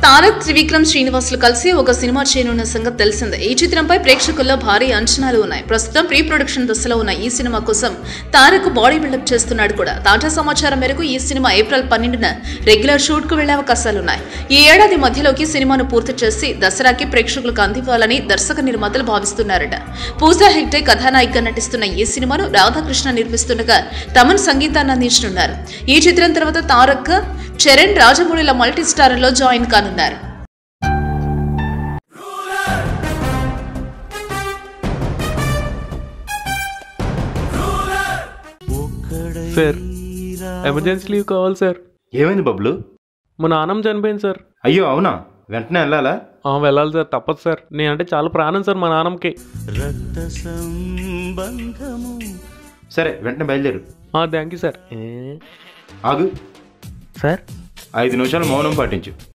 తారక్ త్రివిక్రమ్ శ్రీనివాసులు కలిసి ఒక సినిమా చేయనున్న సంగతి తెలిసిందే ఈ చిత్రంపై ప్రేక్షకుల్లో భారీ అంచనాలు ఉన్నాయి ప్రస్తుతం ప్రీ ప్రొడక్షన్ దశలో ఉన్న ఈ సినిమా కోసం తారక్ బాడీ బిల్డప్ చేస్తున్నాడు కూడా తాజా సమాచారం మేరకు ఈ సినిమా ఏప్రిల్ పన్నెండున రెగ్యులర్ షూట్ కు వెళ్లే అవకాశాలున్నాయి ఈ ఏడాది మధ్యలోకి సినిమాను పూర్తి చేసి దసరాకి ప్రేక్షకులకు అందివ్వాలని దర్శక నిర్మాతలు భావిస్తున్నారట పూజా హెగ్డే కథానాయికగా నటిస్తున్న ఈ సినిమాను రాధాకృష్ణ నిర్మిస్తుండగా తమన్ సంగీతాన్ని అందించనున్నారు ఈ చిత్రం తర్వాత తారక్ చరణ్ రాజమౌళిల మల్టీ స్టార్లో జాయిన్ కానున్నారు సార్ ఎమర్జెన్సీ లీవ్ కావాలి సార్ ఏమైంది బబ్లు మా నాన్నమ్మ చనిపోయింది సార్ అయ్యో అవునా వెంటనే వెళ్ళాలా ఆ, వెళ్ళాలి సార్ తప్పదు సార్ నేనంటే చాలా ప్రాణం సార్ మా నాన్నమ్మకి సరే వెంటనే బయలుదేరు థ్యాంక్ యూ సార్ ఆగు సార్ ఐదు నిమిషాలు మౌనం పాటించు